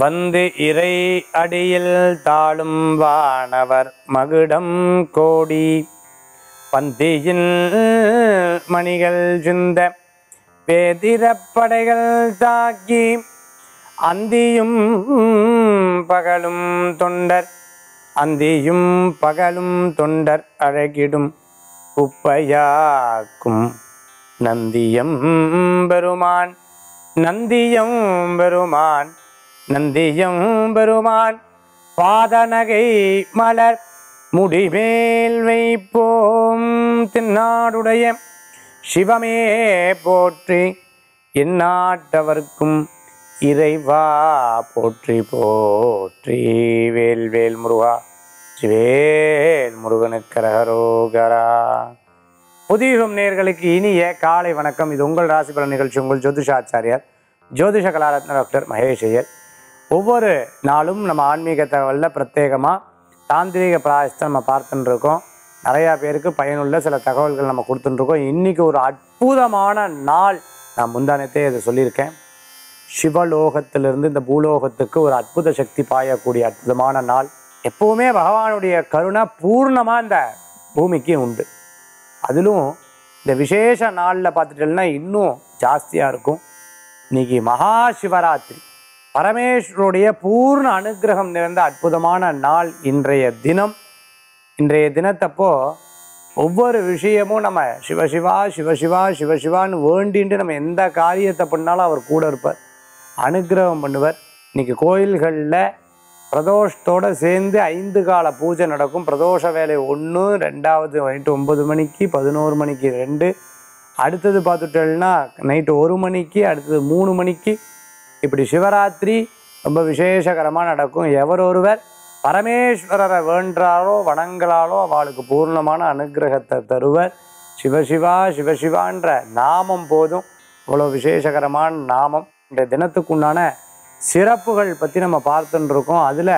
வந்து இறை அடியில் தாழும் வானவர் மகுடம் கோடி பந்தியில் மணிகள் சிந்த வேதிரப்படைகள் தாக்கி அந்தியும் பகலும் தொண்டர் அந்தியும் பகலும் தொண்டர் அழகிடும் குப்பையாக்கும் நந்தியம் பெருமான் நந்தியம் பெருமான் நந்தியம் பெருமான் பாதநகை மலர் முடிமேல் வைப்போம் தென்னாடுடைய சிவமே போற்றி எந்நாட்டவர்க்கும் இறைவா போற்றி போற்றி வேல்வேல் முருகா சிவேல் முருகனுக்கரகரோகரா புதியுகம் நேர்களுக்கு இனிய காலை வணக்கம் இது உங்கள் ராசி பலன் நிகழ்ச்சி உங்கள் ஜோதிஷாச்சாரியார் ஜோதிஷ கலாரத்ன டாக்டர் மகேஷ் ஐயர் ஒவ்வொரு நாளும் நம்ம ஆன்மீக தகவலில் பிரத்யேகமாக தாந்திரிக பிராயசத்தை நம்ம பார்த்துட்டு இருக்கோம் நிறையா பேருக்கு பயனுள்ள சில தகவல்கள் நம்ம கொடுத்துட்டுருக்கோம் இன்றைக்கி ஒரு அற்புதமான நாள் நான் முந்தானத்தே இதை சொல்லியிருக்கேன் சிவலோகத்திலிருந்து இந்த பூலோகத்துக்கு ஒரு அற்புத சக்தி பாயக்கூடிய அற்புதமான நாள் எப்பவுமே பகவானுடைய கருணை பூர்ணமாக இந்த பூமிக்கு உண்டு அதிலும் இந்த விசேஷ நாளில் பார்த்துட்டோம்னா இன்னும் ஜாஸ்தியாக இருக்கும் இன்னைக்கு மகா சிவராத்திரி பரமேஸ்வருடைய பூர்ண அனுக்கிரகம் நிறைந்த அற்புதமான நாள் இன்றைய தினம் இன்றைய தினத்தப்போ ஒவ்வொரு விஷயமும் நம்ம சிவசிவா சிவசிவா சிவசிவான்னு வேண்டின்ட்டு நம்ம எந்த காரியத்தை பண்ணாலும் அவர் கூட இருப்பார் அனுக்கிரகம் பண்ணுவார் இன்னைக்கு கோயில்களில் பிரதோஷத்தோட சேர்ந்து ஐந்து கால பூஜை நடக்கும் பிரதோஷ வேலை ஒன்று ரெண்டாவது நைட்டு ஒன்பது மணிக்கு பதினோரு மணிக்கு ரெண்டு அடுத்தது பார்த்துட்டோம்னா நைட்டு ஒரு மணிக்கு அடுத்தது மூணு மணிக்கு இப்படி சிவராத்திரி ரொம்ப விசேஷகரமாக நடக்கும் எவர் ஒருவர் பரமேஸ்வரரை வேண்டாரோ வணங்கலாலோ அவளுக்கு பூர்ணமான அனுக்கிரகத்தை தருவர் சிவசிவா சிவசிவான்ற நாமம் போதும் இவ்வளோ விசேஷகரமான நாமம் இந்த தினத்துக்குண்டான சிறப்புகள் பற்றி நம்ம பார்த்துட்டு இருக்கோம் அதில்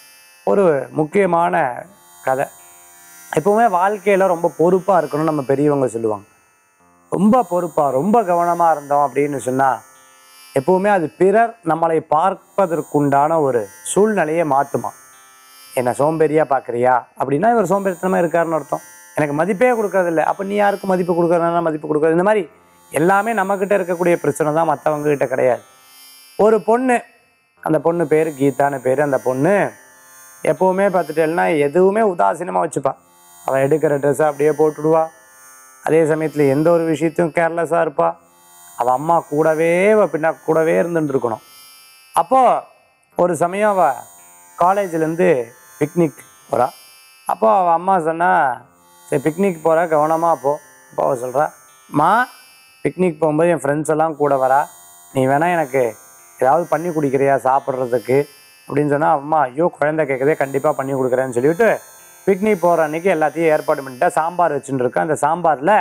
ஒரு முக்கியமான கதை எப்பவுமே வாழ்க்கையில் ரொம்ப பொறுப்பாக இருக்கணும்னு நம்ம பெரியவங்க சொல்லுவாங்க ரொம்ப பொறுப்பாக ரொம்ப கவனமாக இருந்தோம் அப்படின்னு சொன்னால் எப்பவுமே அது பிறர் நம்மளை பார்ப்பதற்குண்டான ஒரு சூழ்நிலையை மாற்றுமா என்ன சோம்பேறியாக பார்க்குறியா அப்படின்னா இவர் சோம்பேறித்தனமாக இருக்காருன்னு அர்த்தம் எனக்கு மதிப்பே கொடுக்கறதில்ல அப்போ நீ யாருக்கு மதிப்பு கொடுக்குறதுனா மதிப்பு கொடுக்குறது இந்த மாதிரி எல்லாமே நம்மக்கிட்ட இருக்கக்கூடிய பிரச்சனை தான் மற்றவங்க கிட்ட கிடையாது ஒரு பொண்ணு அந்த பொண்ணு பேர் கீதான்னு பேர் அந்த பொண்ணு எப்போவுமே பார்த்துட்டேன்னா எதுவுமே உதாசீனமாக வச்சுப்பா அவள் எடுக்கிற ட்ரெஸ்ஸை அப்படியே போட்டுடுவா அதே சமயத்தில் எந்த ஒரு விஷயத்தையும் கேர்லெஸ்ஸாக இருப்பா அவள் அம்மா கூடவே அவள் பின்னா கூடவே இருந்துட்டு இருக்கணும் அப்போது ஒரு சமயம் அவள் காலேஜ்லேருந்து பிக்னிக் போகிறா அப்போ அவள் அம்மா சொன்னா சரி பிக்னிக் போகிற கவனமாக போ அப்போ அவள் சொல்கிறா மா பிக்னிக் போகும்போது என் ஃப்ரெண்ட்ஸ் எல்லாம் கூட வரா நீ வேணா எனக்கு ஏதாவது பண்ணி குடிக்கிறியா சாப்பிட்றதுக்கு அப்படின்னு சொன்னால் அம்மா ஐயோ குழந்தை கேட்குதே கண்டிப்பாக பண்ணி கொடுக்குறேன்னு சொல்லிவிட்டு பிக்னிக் போகிற அன்னைக்கு எல்லாத்தையும் ஏற்பாடு பண்ணிட்டா சாம்பார் வச்சுட்டு இருக்கேன் அந்த சாம்பாரில்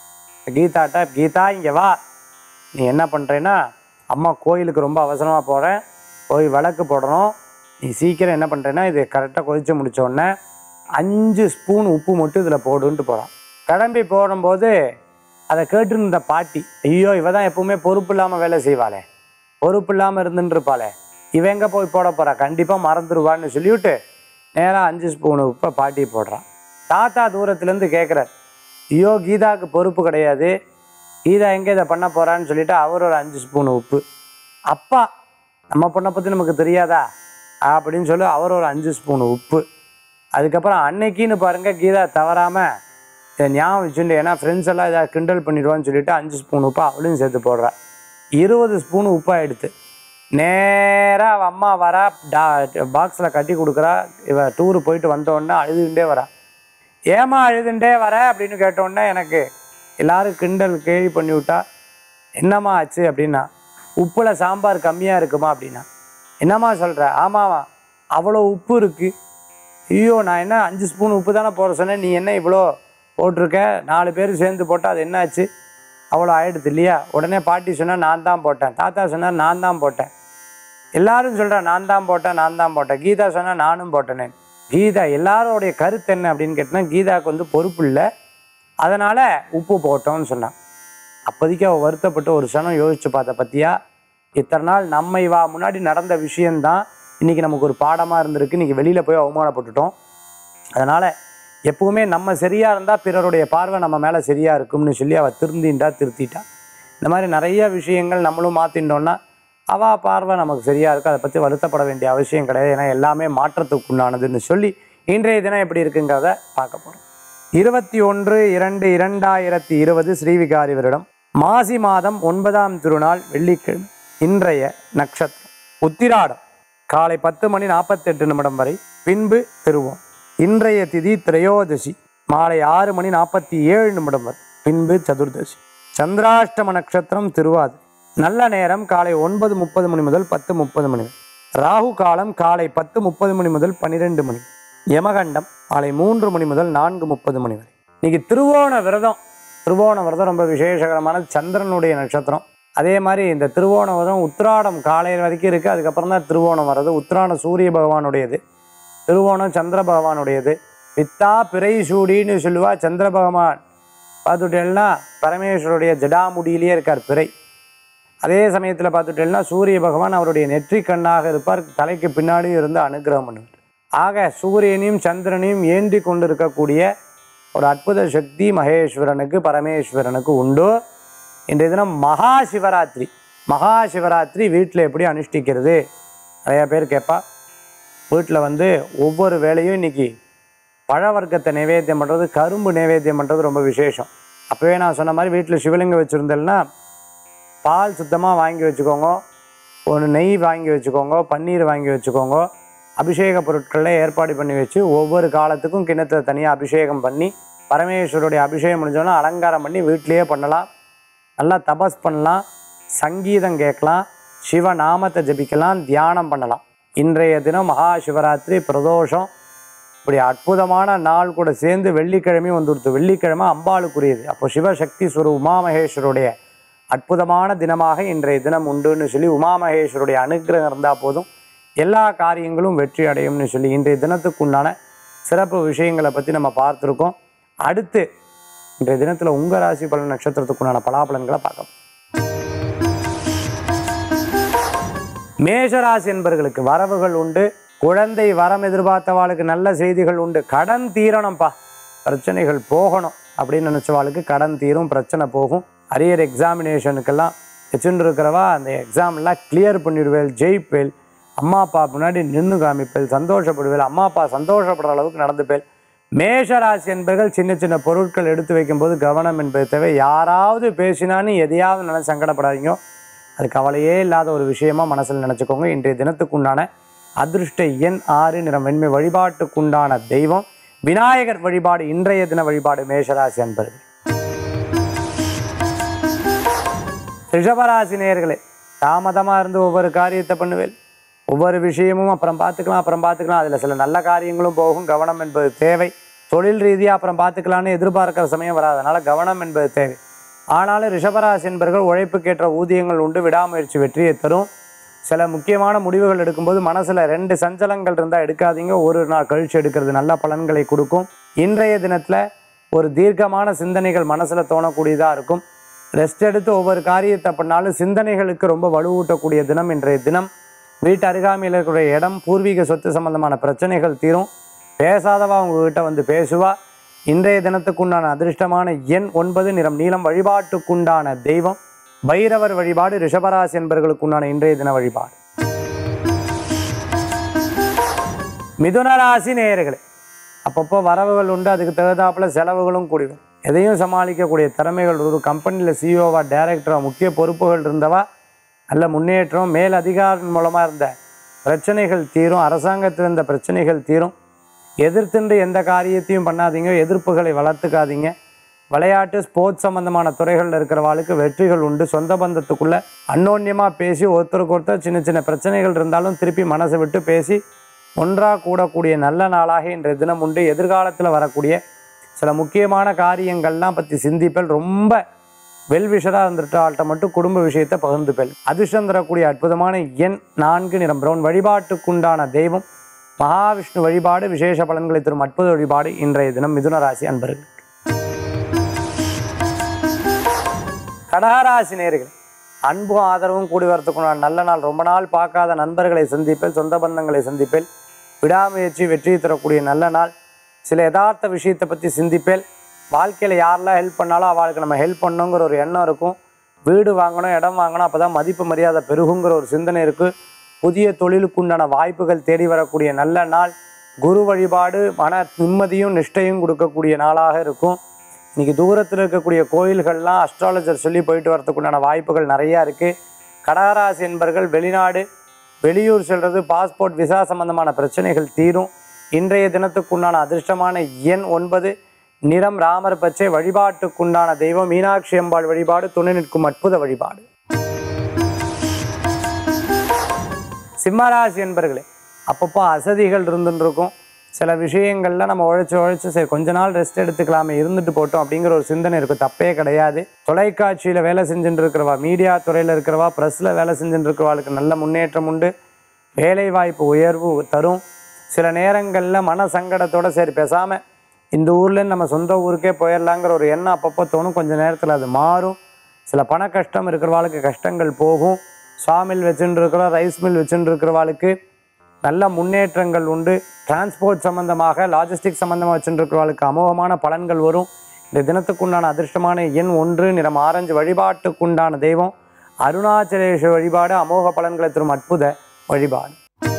கீதாட்ட கீதா இங்கே வா நீ என்ன பண்ணுறேன்னா அம்மா கோயிலுக்கு ரொம்ப அவசரமாக போகிறேன் போய் விளக்கு போடணும் நீ சீக்கிரம் என்ன பண்ணுறேன்னா இது கரெக்டாக கொதிச்சு முடிச்ச உடனே அஞ்சு ஸ்பூன் உப்பு மட்டும் இதில் போடுன்ட்டு போகிறான் கிளம்பி போடும்போது அதை கேட்டுருந்த பாட்டி ஐயோ இவ தான் எப்பவுமே பொறுப்பு இல்லாமல் வேலை செய்வாளே பொறுப்பு இல்லாமல் இருந்துட்டு இருப்பாளே இவ எங்கே போய் போட போறா கண்டிப்பாக மறந்துடுவான்னு சொல்லிவிட்டு நேராக அஞ்சு ஸ்பூன் உப்பை பாட்டி போடுறான் தாத்தா தூரத்துலேருந்து கேட்குறார் ஐயோ கீதாவுக்கு பொறுப்பு கிடையாது கீதா எங்கே இதை பண்ண போகிறான்னு சொல்லிட்டு அவர் ஒரு அஞ்சு ஸ்பூன் உப்பு அப்பா நம்ம பொண்ணை பற்றி நமக்கு தெரியாதா அப்படின்னு சொல்லி அவர் ஒரு அஞ்சு ஸ்பூன் உப்பு அதுக்கப்புறம் அன்னைக்குன்னு பாருங்கள் கீதா தவறாமல் இதை ஞாபகம் வச்சுட்டு ஏன்னா ஃப்ரெண்ட்ஸ் எல்லாம் இதை கிண்டல் பண்ணிடுவான்னு சொல்லிட்டு அஞ்சு ஸ்பூன் உப்பு அவளையும் சேர்த்து போடுறா இருபது ஸ்பூன் உப்பா எடுத்து நேராக அவள் அம்மா வரா டா பாக்ஸில் கட்டி கொடுக்குறா இவ டூரு போயிட்டு வந்த உடனே அழுதுகிட்டே வரா ஏமா அழுதுண்டே வர அப்படின்னு கேட்டோடனே எனக்கு எல்லாரும் கிண்டல் கேலி பண்ணி விட்டா என்னம்மா ஆச்சு அப்படின்னா உப்பில் சாம்பார் கம்மியாக இருக்குமா அப்படின்னா என்னம்மா சொல்கிற ஆமாம்மா அவ்வளோ உப்பு இருக்குது ஐயோ நான் என்ன அஞ்சு ஸ்பூன் உப்பு தானே போட சொன்னேன் நீ என்ன இவ்வளோ போட்டிருக்க நாலு பேர் சேர்ந்து போட்டால் அது என்னாச்சு அவ்வளோ ஆயிடுது இல்லையா உடனே பாட்டி சொன்னால் நான் தான் போட்டேன் தாத்தா சொன்னார் நான் தான் போட்டேன் எல்லாரும் சொல்கிறா நான் தான் போட்டேன் நான் தான் போட்டேன் கீதா சொன்னால் நானும் போட்டேனே கீதா எல்லாரோடைய கருத்து என்ன அப்படின்னு கேட்டினா கீதாவுக்கு வந்து பொறுப்பு இல்லை அதனால் உப்பு போட்டோம்னு சொன்னான் அப்போதைக்கு அவள் வருத்தப்பட்டு ஒரு க்ஷணம் யோசிச்சு பார்த்த பத்தியா இத்தனை நாள் நம்மை வா முன்னாடி நடந்த விஷயந்தான் இன்றைக்கி நமக்கு ஒரு பாடமாக இருந்திருக்கு இன்றைக்கி வெளியில் போய் அவமானப்பட்டுட்டோம் அதனால் எப்பவுமே நம்ம சரியாக இருந்தால் பிறருடைய பார்வை நம்ம மேலே சரியாக இருக்கும்னு சொல்லி அவள் திருந்தின்டா திருத்திட்டா இந்த மாதிரி நிறைய விஷயங்கள் நம்மளும் மாற்றிட்டோம்னா அவள் பார்வை நமக்கு சரியாக இருக்கும் அதை பற்றி வருத்தப்பட வேண்டிய அவசியம் கிடையாது ஏன்னா எல்லாமே மாற்றத்துக்கு உண்டானதுன்னு சொல்லி இன்றைய தினம் எப்படி இருக்குங்கிறத பார்க்க போகிறோம் இருபத்தி ஒன்று இரண்டு இரண்டாயிரத்தி இருபது ஸ்ரீவிகாரி வருடம் மாசி மாதம் ஒன்பதாம் திருநாள் வெள்ளிக்கிழமை இன்றைய நட்சத்திரம் உத்திராடம் காலை பத்து மணி நாற்பத்தெட்டு நிமிடம் வரை பின்பு திருவோம் இன்றைய திதி திரையோதசி மாலை ஆறு மணி நாற்பத்தி ஏழு நிமிடம் வரை பின்பு சதுர்தசி சந்திராஷ்டம நட்சத்திரம் திருவாது நல்ல நேரம் காலை ஒன்பது முப்பது மணி முதல் பத்து முப்பது மணி வரை ராகு காலம் காலை பத்து முப்பது மணி முதல் பன்னிரெண்டு மணி யமகண்டம் காலை மூன்று மணி முதல் நான்கு முப்பது மணி வரை இன்னைக்கு திருவோண விரதம் திருவோண விரதம் ரொம்ப விசேஷகரமான சந்திரனுடைய நட்சத்திரம் அதே மாதிரி இந்த திருவோண விரதம் உத்திராடம் காலையில் வரைக்கும் இருக்குது அதுக்கப்புறம் தான் திருவோணம் வர்றது உத்திராடம் சூரிய பகவானுடையது திருவோணம் சந்திர பகவானுடையது பித்தா பிறை சூடின்னு சொல்லுவா சந்திர பகவான் பார்த்துட்டேன்னா பரமேஸ்வருடைய ஜடாமுடியிலேயே இருக்கார் பிறை அதே சமயத்தில் பார்த்துட்டேன்னா சூரிய பகவான் அவருடைய நெற்றிக் கண்ணாக இருப்பார் தலைக்கு பின்னாடியும் இருந்து அனுகிரகம் பண்ணுவார் ஆக சூரியனையும் சந்திரனையும் ஏந்தி கொண்டு இருக்கக்கூடிய ஒரு அற்புத சக்தி மகேஸ்வரனுக்கு பரமேஸ்வரனுக்கு உண்டு இன்றைய தினம் மகா சிவராத்திரி மகா சிவராத்திரி வீட்டில் எப்படி அனுஷ்டிக்கிறது நிறையா பேர் கேட்பா வீட்டில் வந்து ஒவ்வொரு வேலையும் இன்னைக்கு பழ வர்க்கத்தை நைவேத்தியம் பண்ணுறது கரும்பு நைவேத்தியம் பண்ணுறது ரொம்ப விசேஷம் அப்போவே நான் சொன்ன மாதிரி வீட்டில் சிவலிங்கம் வச்சுருந்தேன்னா பால் சுத்தமாக வாங்கி வச்சுக்கோங்க ஒரு நெய் வாங்கி வச்சுக்கோங்க பன்னீர் வாங்கி வச்சுக்கோங்க அபிஷேக பொருட்களை ஏற்பாடு பண்ணி வச்சு ஒவ்வொரு காலத்துக்கும் கிணத்துல தனியாக அபிஷேகம் பண்ணி பரமேஸ்வருடைய அபிஷேகம் முடிஞ்சோன்னா அலங்காரம் பண்ணி வீட்டிலேயே பண்ணலாம் நல்லா தபஸ் பண்ணலாம் சங்கீதம் கேட்கலாம் சிவ நாமத்தை ஜபிக்கலாம் தியானம் பண்ணலாம் இன்றைய தினம் மகா சிவராத்திரி பிரதோஷம் இப்படி அற்புதமான நாள் கூட சேர்ந்து வெள்ளிக்கிழமையும் வந்துடுத்து வெள்ளிக்கிழமை அம்பாளுக்குரியது அப்போ சிவசக்தி ஸ்வரு உமாமகேஸ்வருடைய அற்புதமான தினமாக இன்றைய தினம் உண்டுன்னு சொல்லி உமாமகேஸ்வருடைய அனுகிரகம் இருந்தால் போதும் எல்லா காரியங்களும் வெற்றி அடையும்னு சொல்லி இன்றைய தினத்துக்கு உண்டான சிறப்பு விஷயங்களை பற்றி நம்ம பார்த்துருக்கோம் அடுத்து இன்றைய தினத்தில் உங்கள் ராசி பலன் நட்சத்திரத்துக்குண்டான பலாபலன்களை பார்க்கலாம் மேஷராசி என்பர்களுக்கு வரவுகள் உண்டு குழந்தை வரம் எதிர்பார்த்தவாளுக்கு நல்ல செய்திகள் உண்டு கடன் தீரணும்ப்பா பிரச்சனைகள் போகணும் அப்படின்னு நினச்சவாளுக்கு கடன் தீரும் பிரச்சனை போகும் அரியர் எக்ஸாமினேஷனுக்கெல்லாம் வச்சுட்டு இருக்கிறவா அந்த எக்ஸாம்லாம் கிளியர் பண்ணிடுவேல் ஜெயிப்பேல் அம்மா அப்பா முன்னாடி நின்று காமிப்பேல் சந்தோஷப்படுவேல் அம்மா அப்பா சந்தோஷப்படுற அளவுக்கு நடந்துப்பேல் மேஷராசி என்பர்கள் சின்ன சின்ன பொருட்கள் எடுத்து வைக்கும்போது கவனம் என்பது தேவை யாராவது பேசினான்னு எதையாவது நினைச்சு சங்கடப்படாதீங்க அது கவலையே இல்லாத ஒரு விஷயமா மனசில் நினச்சிக்கோங்க இன்றைய தினத்துக்குண்டான அதிருஷ்ட எண் ஆறு நிறம் வெண்மை வழிபாட்டுக்குண்டான தெய்வம் விநாயகர் வழிபாடு இன்றைய தின வழிபாடு மேஷராசி அன்பர்கள் ரிஷபராசி நேயர்களே தாமதமாக இருந்து ஒவ்வொரு காரியத்தை பண்ணுவேன் ஒவ்வொரு விஷயமும் அப்புறம் பார்த்துக்கலாம் அப்புறம் பார்த்துக்கலாம் அதில் சில நல்ல காரியங்களும் போகும் கவனம் என்பது தேவை தொழில் ரீதியாக அப்புறம் பார்த்துக்கலான்னு எதிர்பார்க்கிற சமயம் வராது அதனால் கவனம் என்பது தேவை ஆனாலும் ரிஷபராசி என்பர்கள் உழைப்புக்கேற்ற ஊதியங்கள் உண்டு விடாமுயற்சி வெற்றியை தரும் சில முக்கியமான முடிவுகள் எடுக்கும்போது மனசில் ரெண்டு சஞ்சலங்கள் இருந்தால் எடுக்காதீங்க ஒரு நாள் கழிச்சு எடுக்கிறது நல்ல பலன்களை கொடுக்கும் இன்றைய தினத்தில் ஒரு தீர்க்கமான சிந்தனைகள் மனசில் தோணக்கூடியதாக இருக்கும் ரெஸ்ட் எடுத்து ஒவ்வொரு காரியத்தை பண்ணாலும் சிந்தனைகளுக்கு ரொம்ப வலுவூட்டக்கூடிய தினம் இன்றைய தினம் வீட்டு அருகாமையில் இருக்கக்கூடிய இடம் பூர்வீக சொத்து சம்பந்தமான பிரச்சனைகள் தீரும் பேசாதவா உங்ககிட்ட வந்து பேசுவா இன்றைய தினத்துக்குண்டான அதிர்ஷ்டமான எண் ஒன்பது நிறம் நீளம் வழிபாட்டுக்குண்டான தெய்வம் பைரவர் வழிபாடு ரிஷபராசி என்பவர்களுக்குண்டான இன்றைய தின வழிபாடு மிதுனராசி நேயர்களே அப்பப்போ வரவுகள் உண்டு அதுக்கு தகுந்தாப்புல செலவுகளும் கூடிடும் எதையும் சமாளிக்கக்கூடிய திறமைகள் ஒரு கம்பெனியில் சிஇஓவா டைரக்டரா முக்கிய பொறுப்புகள் இருந்தவா நல்ல முன்னேற்றம் மேல் அதிகாரம் மூலமாக இருந்த பிரச்சனைகள் தீரும் அரசாங்கத்தில் இருந்த பிரச்சனைகள் தீரும் எதிர்த்துண்டு எந்த காரியத்தையும் பண்ணாதீங்க எதிர்ப்புகளை வளர்த்துக்காதீங்க விளையாட்டு ஸ்போர்ட்ஸ் சம்பந்தமான துறைகளில் இருக்கிறவாளுக்கு வெற்றிகள் உண்டு சொந்த பந்தத்துக்குள்ள அன்னோன்யமாக பேசி ஒருத்தருக்கு ஒருத்தர் சின்ன சின்ன பிரச்சனைகள் இருந்தாலும் திருப்பி மனசை விட்டு பேசி ஒன்றாக கூடக்கூடிய நல்ல நாளாக இன்றைய தினம் உண்டு எதிர்காலத்தில் வரக்கூடிய சில முக்கியமான காரியங்கள்லாம் பற்றி சிந்திப்பல் ரொம்ப வெல்விஷராக இருந்துட்டு ஆள்கிட்ட மட்டும் குடும்ப விஷயத்தை பகிர்ந்துப்பல் அதிர்ஷ்டம் தரக்கூடிய அற்புதமான எண் நான்கு நிறம் பிரவுன் வழிபாட்டுக்குண்டான தெய்வம் மகாவிஷ்ணு வழிபாடு விசேஷ பலன்களை தரும் அற்புத வழிபாடு இன்றைய தினம் மிதுன ராசி அன்பர்களுக்கு கடகராசி நேர்கள் அன்பும் ஆதரவும் கூடி வரத்துக்குண்டான நல்ல நாள் ரொம்ப நாள் பார்க்காத நண்பர்களை சந்திப்பேன் சொந்த பந்தங்களை சந்திப்பேன் விடாமுயற்சி வெற்றி தரக்கூடிய நல்ல நாள் சில யதார்த்த விஷயத்தை பற்றி சிந்திப்பேன் வாழ்க்கையில் யாரெல்லாம் ஹெல்ப் பண்ணாலும் அவளுக்கு நம்ம ஹெல்ப் பண்ணணுங்கிற ஒரு எண்ணம் இருக்கும் வீடு வாங்கணும் இடம் வாங்கணும் அப்போ தான் மதிப்பு மரியாதை பெருகுங்கிற ஒரு சிந்தனை இருக்குது புதிய தொழிலுக்குண்டான வாய்ப்புகள் தேடி வரக்கூடிய நல்ல நாள் குரு வழிபாடு மன நிம்மதியும் நிஷ்டையும் கொடுக்கக்கூடிய நாளாக இருக்கும் இன்னைக்கு தூரத்தில் இருக்கக்கூடிய கோயில்கள்லாம் அஸ்ட்ராலஜர் சொல்லி போயிட்டு வரதுக்குண்டான வாய்ப்புகள் நிறையா இருக்குது கடகராசி என்பர்கள் வெளிநாடு வெளியூர் செல்வது பாஸ்போர்ட் விசா சம்பந்தமான பிரச்சனைகள் தீரும் இன்றைய தினத்துக்குண்டான அதிர்ஷ்டமான எண் ஒன்பது நிறம் ராமர் பச்சை வழிபாட்டுக்குண்டான தெய்வம் மீனாட்சி அம்பாள் வழிபாடு துணை நிற்கும் அற்புத வழிபாடு சிம்மராசி என்பர்களே அப்பப்போ அசதிகள் இருந்துட்டு இருக்கும் சில விஷயங்கள்ல நம்ம உழைச்சு உழைச்சு சரி கொஞ்ச நாள் ரெஸ்ட் எடுத்துக்கலாமே இருந்துட்டு போட்டோம் அப்படிங்கிற ஒரு சிந்தனை இருக்கும் தப்பே கிடையாது தொலைக்காட்சியில் வேலை செஞ்சுட்டு இருக்கிறவா மீடியா துறையில் இருக்கிறவா ப்ரெஸ்ஸில் வேலை செஞ்சுட்டு இருக்கிறவாளுக்கு நல்ல முன்னேற்றம் உண்டு வேலை வாய்ப்பு உயர்வு தரும் சில நேரங்களில் மன சங்கடத்தோட சரி பேசாமல் இந்த ஊர்லேருந்து நம்ம சொந்த ஊருக்கே போயிடலாங்கிற ஒரு எண்ணம் அப்பப்போ தோணும் கொஞ்ச நேரத்தில் அது மாறும் சில பண கஷ்டம் இருக்கிறவாளுக்கு கஷ்டங்கள் போகும் சாமில் வச்சுட்டு இருக்கிறோம் ரைஸ் மில் வச்சுட்டு இருக்கிறவாளுக்கு நல்ல முன்னேற்றங்கள் உண்டு டிரான்ஸ்போர்ட் சம்பந்தமாக லாஜிஸ்டிக் சம்பந்தமாக வச்சுட்டு இருக்கிறவாளுக்கு அமோகமான பலன்கள் வரும் இந்த தினத்துக்குண்டான அதிர்ஷ்டமான எண் ஒன்று நிறம் ஆரஞ்சு வழிபாட்டுக்குண்டான தெய்வம் அருணாச்சலேஸ்வர வழிபாடு அமோக பலன்களை தரும் அற்புத வழிபாடு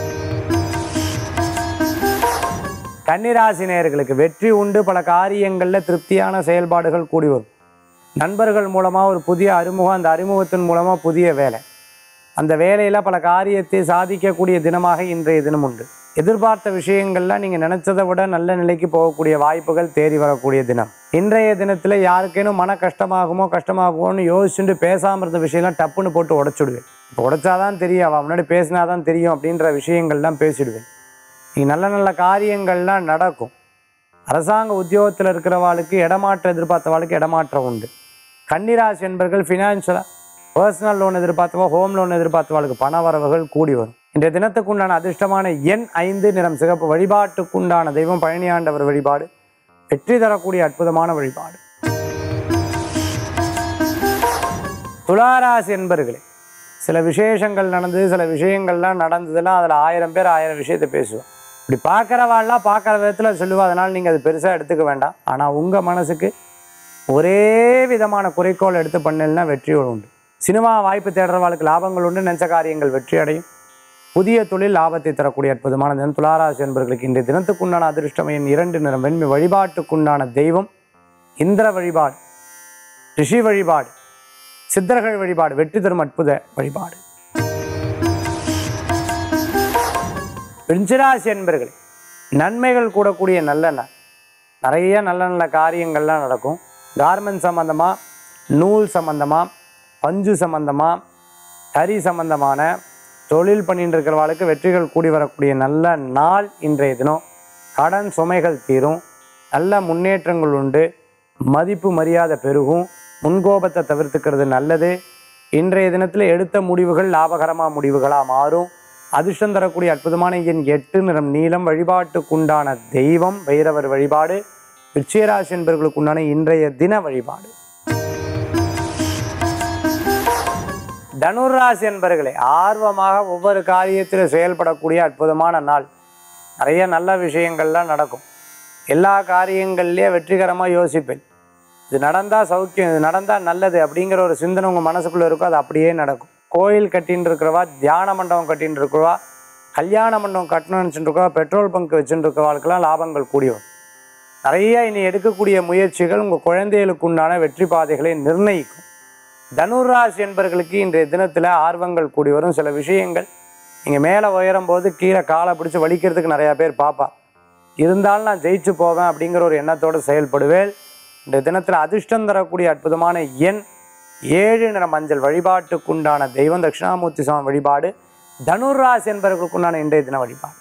கன்னிராசி நேயர்களுக்கு வெற்றி உண்டு பல காரியங்களில் திருப்தியான செயல்பாடுகள் கூடி வரும் நண்பர்கள் மூலமாக ஒரு புதிய அறிமுகம் அந்த அறிமுகத்தின் மூலமாக புதிய வேலை அந்த வேலையில் பல காரியத்தை சாதிக்கக்கூடிய தினமாக இன்றைய தினம் உண்டு எதிர்பார்த்த விஷயங்கள்லாம் நீங்கள் நினச்சதை விட நல்ல நிலைக்கு போகக்கூடிய வாய்ப்புகள் தேடி வரக்கூடிய தினம் இன்றைய தினத்தில் யாருக்கேனும் மன கஷ்டமாகுமோ கஷ்டமாகுமோன்னு யோசிச்சுட்டு பேசாமல் இருந்த விஷயம்லாம் டப்புன்னு போட்டு உடச்சிடுவேன் இப்போ உடைச்சாதான் தெரியும் அவன் முன்னாடி பேசினாதான் தெரியும் அப்படின்ற விஷயங்கள்லாம் பேசிடுவேன் நீ நல்ல நல்ல காரியங்கள்லாம் நடக்கும் அரசாங்க உத்தியோகத்தில் இருக்கிறவாளுக்கு இடமாற்றம் எதிர்பார்த்தவாளுக்கு இடமாற்றம் உண்டு கன்னிராசி என்பர்கள் ஃபினான்ஷியலாக பர்சனல் லோன் எதிர்பார்த்தவா ஹோம் லோன் எதிர்பார்த்தவாளுக்கு பண வரவுகள் கூடி வரும் இன்றைய தினத்துக்குண்டான அதிர்ஷ்டமான எண் ஐந்து நிறம் சிகப்பு வழிபாட்டுக்குண்டான தெய்வம் பழனியாண்டவர் வழிபாடு வெற்றி தரக்கூடிய அற்புதமான வழிபாடு துளாராசி என்பர்களே சில விசேஷங்கள் நடந்தது சில விஷயங்கள்லாம் நடந்ததுன்னா அதில் ஆயிரம் பேர் ஆயிரம் விஷயத்தை பேசுவோம் இப்படி பார்க்குறவாள்லாம் பார்க்குற விதத்தில் சொல்லுவா அதனால் நீங்கள் அது பெருசாக எடுத்துக்க வேண்டாம் ஆனால் உங்கள் மனசுக்கு ஒரே விதமான குறிக்கோள் எடுத்து பண்ணலன்னா வெற்றி உண்டு சினிமா வாய்ப்பு தேடுறவாளுக்கு லாபங்கள் உண்டு நினைச்ச காரியங்கள் வெற்றி அடையும் புதிய தொழில் லாபத்தை தரக்கூடிய அற்புதமான தினம் துளாராசி என்பர்களுக்கு இன்றைய தினத்துக்குண்டான அதிர்ஷ்டம் எண் இரண்டு நிறம் வெண்மை வழிபாட்டுக்குண்டான தெய்வம் இந்திர வழிபாடு ரிஷி வழிபாடு சித்தர்கள் வழிபாடு வெற்றி தரும் அற்புத வழிபாடு விருச்சிராசி என்பர்களே நன்மைகள் கூடக்கூடிய நல்ல நாள் நிறைய நல்ல நல்ல காரியங்கள்லாம் நடக்கும் கார்மெண்ட் சம்மந்தமாக நூல் சம்மந்தமாக பஞ்சு சம்மந்தமாக கறி சம்பந்தமான தொழில் பண்ணிட்டு இருக்கிறவாளுக்கு வெற்றிகள் கூடி வரக்கூடிய நல்ல நாள் இன்றைய தினம் கடன் சுமைகள் தீரும் நல்ல முன்னேற்றங்கள் உண்டு மதிப்பு மரியாதை பெருகும் முன்கோபத்தை தவிர்த்துக்கிறது நல்லது இன்றைய தினத்தில் எடுத்த முடிவுகள் லாபகரமாக முடிவுகளாக மாறும் அதிர்ஷ்டம் தரக்கூடிய அற்புதமான எண் எட்டு நிறம் நீளம் வழிபாட்டுக்குண்டான தெய்வம் பைரவர் வழிபாடு விருச்சிகராசி என்பவர்களுக்குண்டான இன்றைய தின வழிபாடு தனுராசி என்பர்களே ஆர்வமாக ஒவ்வொரு காரியத்திலும் செயல்படக்கூடிய அற்புதமான நாள் நிறைய நல்ல விஷயங்கள்லாம் நடக்கும் எல்லா காரியங்கள்லேயே வெற்றிகரமாக யோசிப்பேன் இது நடந்தால் சௌக்கியம் இது நடந்தால் நல்லது அப்படிங்கிற ஒரு சிந்தனை உங்கள் மனசுக்குள்ளே இருக்கும் அது அப்படியே நடக்கும் கோயில் கட்டின்னு இருக்கிறவா தியான மண்டபம் கட்டின்னு இருக்கிறவா கல்யாண மண்டபம் கட்டணும்னு நினச்சிட்டு இருக்கவா பெட்ரோல் பங்க் வச்சுட்டு இருக்கிறவாளுக்கெல்லாம் லாபங்கள் கூடி வரும் நிறைய இனி எடுக்கக்கூடிய முயற்சிகள் உங்கள் குழந்தைகளுக்கு உண்டான வெற்றி பாதைகளை நிர்ணயிக்கும் தனுராசி என்பர்களுக்கு இன்றைய தினத்தில் ஆர்வங்கள் கூடி வரும் சில விஷயங்கள் நீங்கள் மேலே உயரும் போது கீழே காலை பிடிச்சி வலிக்கிறதுக்கு நிறையா பேர் பார்ப்பா இருந்தாலும் நான் ஜெயிச்சு போவேன் அப்படிங்கிற ஒரு எண்ணத்தோடு செயல்படுவேன் இந்த தினத்தில் அதிர்ஷ்டம் தரக்கூடிய அற்புதமான எண் ஏழு நிற மஞ்சள் வழிபாட்டுக்குண்டான தெய்வம் தட்சிணாமூர்த்தி சுவாமி வழிபாடு தனுராசி என்பவர்களுக்குண்டான இன்றைய தின வழிபாடு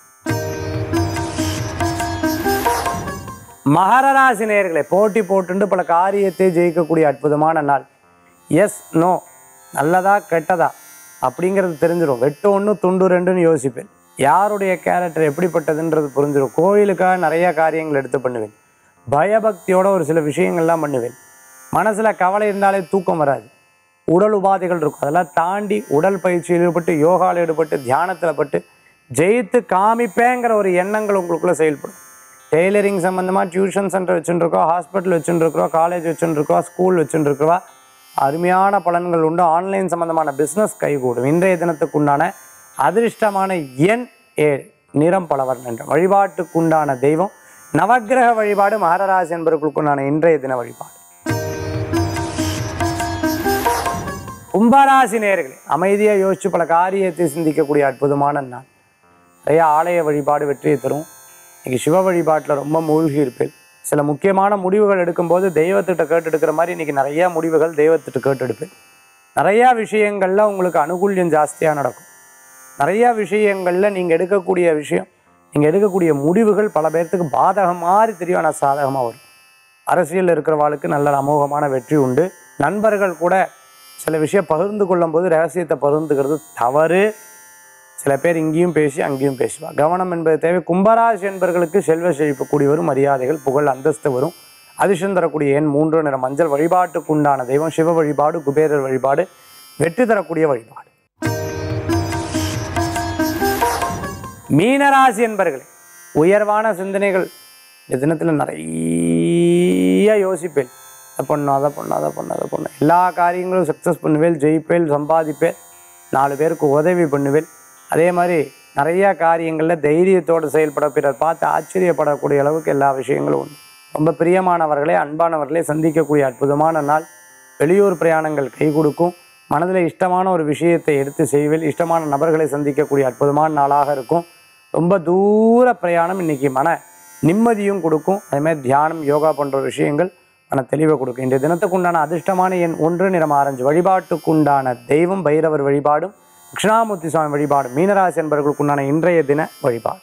மகர ராசி நேயர்களே போட்டி போட்டுண்டு பல காரியத்தை ஜெயிக்கக்கூடிய அற்புதமான நாள் எஸ் நோ நல்லதா கெட்டதா அப்படிங்கிறது தெரிஞ்சிடும் வெட்டு ஒன்று துண்டு ரெண்டுன்னு யோசிப்பேன் யாருடைய கேரக்டர் எப்படிப்பட்டதுன்றது புரிஞ்சிடும் கோயிலுக்காக நிறைய காரியங்கள் எடுத்து பண்ணுவேன் பயபக்தியோட ஒரு சில விஷயங்கள்லாம் பண்ணுவேன் மனசில் கவலை இருந்தாலே தூக்கம் வராது உடல் உபாதைகள் இருக்கும் அதெல்லாம் தாண்டி உடல் பயிற்சியில் ஈடுபட்டு யோகாவில் ஈடுபட்டு தியானத்தில் பட்டு ஜெயித்து காமிப்பேங்கிற ஒரு எண்ணங்கள் உங்களுக்குள்ளே செயல்படும் டெய்லரிங் சம்மந்தமாக டியூஷன் சென்டர் வச்சுருக்கோம் ஹாஸ்பிட்டல் வச்சுருக்கிறோம் காலேஜ் வச்சுருக்கோம் ஸ்கூல் வச்சுருக்கிறோம் அருமையான பலன்கள் உண்டு ஆன்லைன் சம்மந்தமான பிஸ்னஸ் கைகூடும் இன்றைய தினத்துக்கு உண்டான அதிர்ஷ்டமான எண் ஏழு நிறம் பலவர்ணம் என்ற வழிபாட்டுக்குண்டான தெய்வம் நவக்கிரக வழிபாடு மகரராசி என்பவர்களுக்குண்டான இன்றைய தின வழிபாடு கும்பராசி நேர்களே அமைதியாக யோசிச்சு பல காரியத்தை சிந்திக்கக்கூடிய அற்புதமான நாள் நிறைய ஆலய வழிபாடு வெற்றியை தரும் இன்னைக்கு சிவ வழிபாட்டில் ரொம்ப மூழ்கி இருப்பேன் சில முக்கியமான முடிவுகள் எடுக்கும்போது தெய்வத்திட்ட கேட்டு எடுக்கிற மாதிரி இன்னைக்கு நிறைய முடிவுகள் தெய்வத்திட்ட கேட்டு எடுப்பேன் நிறையா விஷயங்களில் உங்களுக்கு அனுகூல்யம் ஜாஸ்தியாக நடக்கும் நிறையா விஷயங்களில் நீங்கள் எடுக்கக்கூடிய விஷயம் நீங்கள் எடுக்கக்கூடிய முடிவுகள் பல பேர்த்துக்கு பாதகம் மாதிரி தெரியும் ஆனால் சாதகமாக வரும் அரசியலில் இருக்கிறவாளுக்கு நல்ல அமோகமான வெற்றி உண்டு நண்பர்கள் கூட சில விஷயம் பகிர்ந்து கொள்ளும்போது ரகசியத்தை பகிர்ந்துக்கிறது தவறு சில பேர் இங்கேயும் பேசி அங்கேயும் பேசுவா கவனம் என்பது தேவை கும்பராசி என்பர்களுக்கு செல்வ செழிப்பு கூடி வரும் மரியாதைகள் புகழ் அந்தஸ்து வரும் அதிர்ஷ்டம் தரக்கூடிய எண் மூன்று நிற மஞ்சள் வழிபாட்டுக்கு உண்டான தெய்வம் சிவ வழிபாடு குபேரர் வழிபாடு வெற்றி தரக்கூடிய வழிபாடு மீனராசி என்பர்களே உயர்வான சிந்தனைகள் இந்த தினத்தில் நிறைய யோசிப்பேன் அதை பண்ணும் அதை பண்ணும் அதை பண்ணும் அதை பண்ணும் எல்லா காரியங்களும் சக்ஸஸ் பண்ணுவேன் ஜெயிப்பேன் சம்பாதிப்பேன் நாலு பேருக்கு உதவி பண்ணுவேன் அதே மாதிரி நிறைய காரியங்களில் தைரியத்தோடு செயல்பட பிறர் பார்த்து ஆச்சரியப்படக்கூடிய அளவுக்கு எல்லா விஷயங்களும் உண்டு ரொம்ப பிரியமானவர்களே அன்பானவர்களே சந்திக்கக்கூடிய அற்புதமான நாள் வெளியூர் பிரயாணங்கள் கை கொடுக்கும் மனதில் இஷ்டமான ஒரு விஷயத்தை எடுத்து செய்வேன் இஷ்டமான நபர்களை சந்திக்கக்கூடிய அற்புதமான நாளாக இருக்கும் ரொம்ப தூர பிரயாணம் இன்னைக்கு மன நிம்மதியும் கொடுக்கும் அதேமாதிரி தியானம் யோகா போன்ற விஷயங்கள் மன தெளிவை கொடுக்கும் இன்றைய தினத்துக்குண்டான அதிர்ஷ்டமான எண் ஒன்று நிறம் ஆரஞ்சு வழிபாட்டுக்குண்டான தெய்வம் பைரவர் வழிபாடும் தட்சிணாமூர்த்தி சுவாமி வழிபாடும் மீனராசி என்பவர்களுக்குண்டான இன்றைய தின வழிபாடு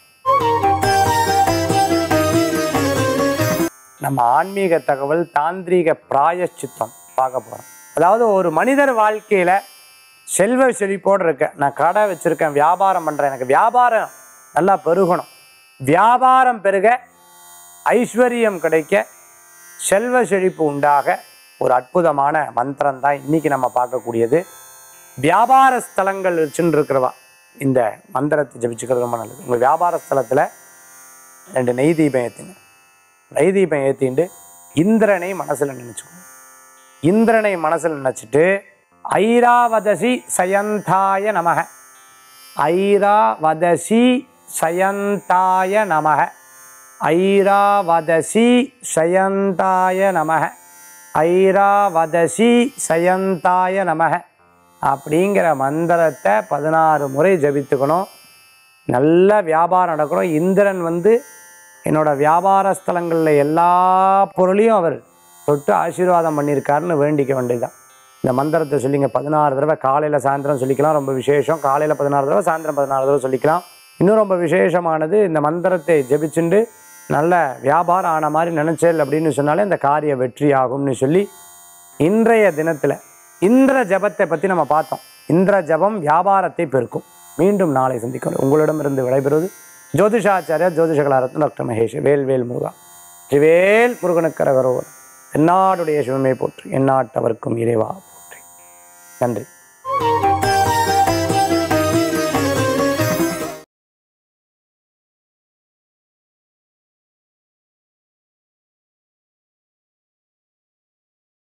நம்ம ஆன்மீக தகவல் தாந்திரீக பிராயச்சித்தம் பார்க்க போகிறோம் அதாவது ஒரு மனிதர் வாழ்க்கையில் செல்வ செழிப்போடு இருக்க நான் கடை வச்சுருக்கேன் வியாபாரம் பண்ணுறேன் எனக்கு வியாபாரம் நல்லா பெருகணும் வியாபாரம் பெருக ஐஸ்வர்யம் கிடைக்க செல்வ செழிப்பு உண்டாக ஒரு அற்புதமான மந்திரம் தான் இன்னைக்கு நம்ம பார்க்கக்கூடியது வியாபார ஸ்தலங்கள் வச்சுன்னு இருக்கிறவா இந்த மந்திரத்தை ஜபிச்சுக்கிறது ரொம்ப நல்லது உங்கள் வியாபார ஸ்தலத்தில் ரெண்டு நெய் தீபம் ஏற்றுங்க நெய் தீபம் ஏற்றிண்டு இந்திரனை மனசில் நினச்சிக்கணும் இந்திரனை மனசில் நினச்சிட்டு ஐராவதசி சயந்தாய நமக ஐராவதசி சயந்தாய நமக ஐராவதசி சயந்தாய நமக ஐராவதசி சயந்தாய நமக அப்படிங்கிற மந்திரத்தை பதினாறு முறை ஜபித்துக்கணும் நல்ல வியாபாரம் நடக்கணும் இந்திரன் வந்து என்னோட வியாபார ஸ்தலங்களில் எல்லா பொருளையும் அவர் தொட்டு ஆசீர்வாதம் பண்ணியிருக்காருன்னு வேண்டிக்க வேண்டியதுதான் இந்த மந்திரத்தை சொல்லிங்க பதினாறு தடவை காலையில் சாயந்தரம் சொல்லிக்கலாம் ரொம்ப விசேஷம் காலையில் பதினாறு தடவை சாயந்தரம் பதினாறு தடவை சொல்லிக்கலாம் இன்னும் ரொம்ப விசேஷமானது இந்த மந்திரத்தை ஜெபிச்சுண்டு நல்ல வியாபாரம் ஆன மாதிரி நினச்சேல் அப்படின்னு சொன்னாலே இந்த காரிய வெற்றி ஆகும்னு சொல்லி இன்றைய தினத்தில் இந்திர ஜபத்தை பற்றி நம்ம பார்த்தோம் இந்திர ஜபம் வியாபாரத்தை பெருக்கும் மீண்டும் நாளை சந்திக்கணும் உங்களிடமிருந்து விடைபெறுவது ஜோதிஷாச்சாரியா ஜோதிஷகலாரத்ன டாக்டர் மகேஷ் வேல்வேல் முருகா திரிவேல் முருகனுக்கரகரோவர் தென்னாடுடைய சிவமே போற்றி எந்நாட்டவர்க்கும் இறைவா போற்றி நன்றி